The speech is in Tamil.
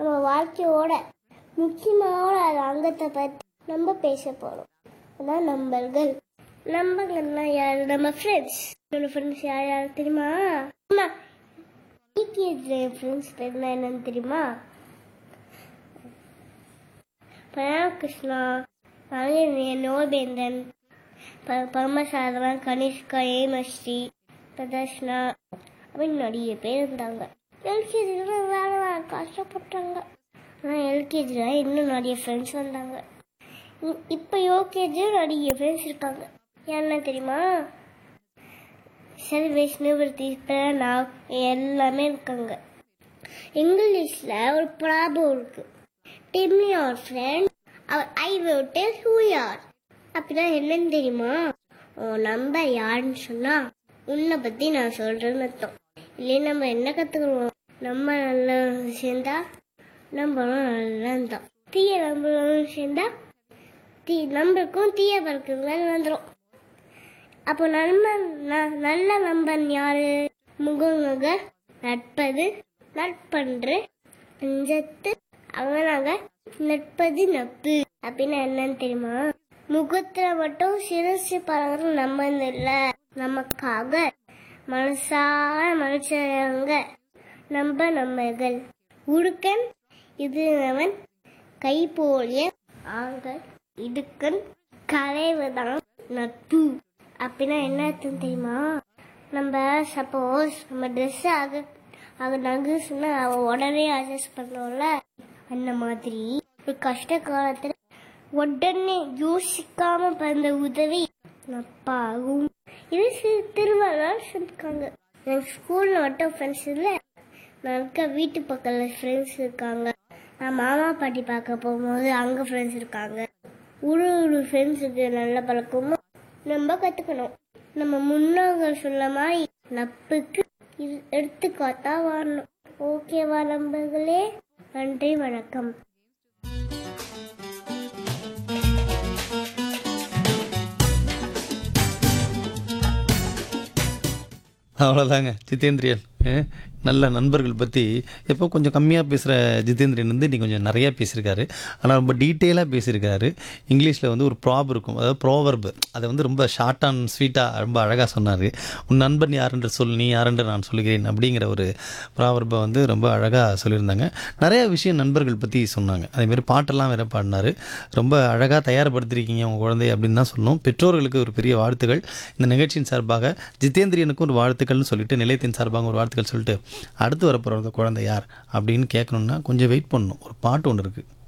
நம்ம வாழ்க்கையோட முக்கியமான ஒரு அங்கத்தை பற்றி நம்ம பேச போகிறோம் அதான் நம்பர்கள் நம்பர்கள்னா யார் நம்ம ஃப்ரெண்ட்ஸ் என்னோட ஃப்ரெண்ட்ஸ் யார் யார் தெரியுமா அம்மா யூகேஜி ஃப்ரெண்ட்ஸ் பேர்னா என்னன்னு தெரியுமா பிரணவகிருஷ்ணா அழகன் நோபேந்தன் ப- பரமசாதவன் கனிஷ்கா ஏமஸ்ரீ பிரதர்ஷனா அப்படின்னு நிறைய பேர் இருந்தாங்க எல்கேஜியில் வேலை வேலை கஷ்டப்பட்டாங்க ஆனால் எல்கேஜியில் இன்னும் நிறைய ஃப்ரெண்ட்ஸ் வந்தாங்க இ- இப்போ யூகேஜியும் நிறைய ஃப்ரெண்ட்ஸ் இருக்காங்க என்ன தெரியுமா செல்வேஷ் நிவர்த்தி பிரணா எல்லாமே இருக்காங்க இங்கிலீஷில் ஒரு ப்ராப்ளம் இருக்கு டெல் மீ யுவர் ஃப்ரெண்ட் அவர் ஐ வில் டெல் ஹூ யார் அப்படின்னா என்னன்னு தெரியுமா உன் நம்பர் யாருன்னு சொன்னா உன்னை பத்தி நான் சொல்றேன்னு அர்த்தம் இல்லையே நம்ம என்ன கத்துக்கிறோம் நம்ம நல்லா சேர்ந்தா நம்மளும் நல்லா இருந்தோம் தீய நம்மளும் சேர்ந்தா தீ நம்மளுக்கும் தீய பறக்குங்கள் வந்துடும் அப்போ நம்ம ந- நல்ல நண்பன் யாரு முகமுக நட்பது நட்பன்று அஞ்சத்து அவனாக நட்பது நட்பு அப்படின்னு என்னன்னு தெரியுமா முகத்துல மட்டும் சிறுசு பழகிற நம்ம இல்ல நமக்காக மனசார மனுஷங்க நம்ப நம்மர்கள் உடுக்கன் இது அவன் கை போலிய ஆங்கள் இடுக்கன் கலைவுதான் நட்பு அப்படின்னா என்ன அர்த்தம் தெரியுமா நம்ம சப்போஸ் நம்ம ட்ரெஸ் ஆக அது நகுசுன்னா அவ உடனே அட்ஜஸ்ட் பண்ணோம்ல அந்த மாதிரி ஒரு கஷ்ட காலத்துல உடனே யோசிக்காம பண்ண உதவி நப்பாகும் இது சி- திருவள்ளுவர் சொல்லிருக்காங்க எனக்கு ஸ்கூல்ல மட்டும் ஃப்ரெண்ட்ஸ் இல்லை நான் இருக்க வீட்டு பக்கத்துல ஃப்ரெண்ட்ஸ் இருக்காங்க நான் மாமா பாட்டி பார்க்க போகும்போது அங்க ஃப்ரெண்ட்ஸ் இருக்காங்க ஒரு ஒரு ஃப்ரெண்ட்ஸுக்கு நல்ல பழக்கமும் நம்ம கத்துக்கணும் நம்ம முன்னோர்கள் சொல்ல மாதிரி நட்புக்கு இது எடுத்துக்காட்டா வாழணும் ஓகேவா நண்பர்களே நன்றி வணக்கம் அவ்வளோதாங்க ஜிதேந்திரியன் அஹ், நல்ல நண்பர்கள் பற்றி எப்போ கொஞ்சம் கம்மியாக பேசுகிற ஜிதேந்திரியன் வந்து நீ கொஞ்சம் நிறையா பேசியிருக்காரு ஆனால் ரொம்ப டீட்டெயிலாக பேசியிருக்காரு இங்கிலீஷில் வந்து ஒரு ப்ராப் இருக்கும் அதாவது ப்ரோவர்பு அதை வந்து ரொம்ப ஷார்ட் அண்ட் ஸ்வீட்டாக ரொம்ப அழகாக சொன்னார் உன் நண்பன் யாரென்று சொல் நீ யாரென்று நான் சொல்லுகிறேன் அப்படிங்கிற ஒரு ப்ராவர்பை வந்து ரொம்ப அழகாக சொல்லியிருந்தாங்க நிறைய விஷயம் நண்பர்கள் பற்றி சொன்னாங்க அதேமாரி பாட்டெல்லாம் வேற பாடினார் ரொம்ப அழகாக தயார்படுத்திருக்கீங்க உங்கள் குழந்தை அப்படின்னு தான் சொன்னோம் பெற்றோர்களுக்கு ஒரு பெரிய வாழ்த்துக்கள் இந்த நிகழ்ச்சியின் சார்பாக ஜிதேந்திரியனுக்கும் ஒரு வாழ்த்துக்கள்னு சொல்லிட்டு நிலையத்தின் சார்பாக ஒரு வாழ்த்துக்கள் சொல்லிட்டு அடுத்து வரப்போகிற குழந்தை யார் அப்படின்னு கேட்கணுன்னா கொஞ்சம் வெயிட் பண்ணணும் ஒரு பாட்டு ஒன்று இருக்குது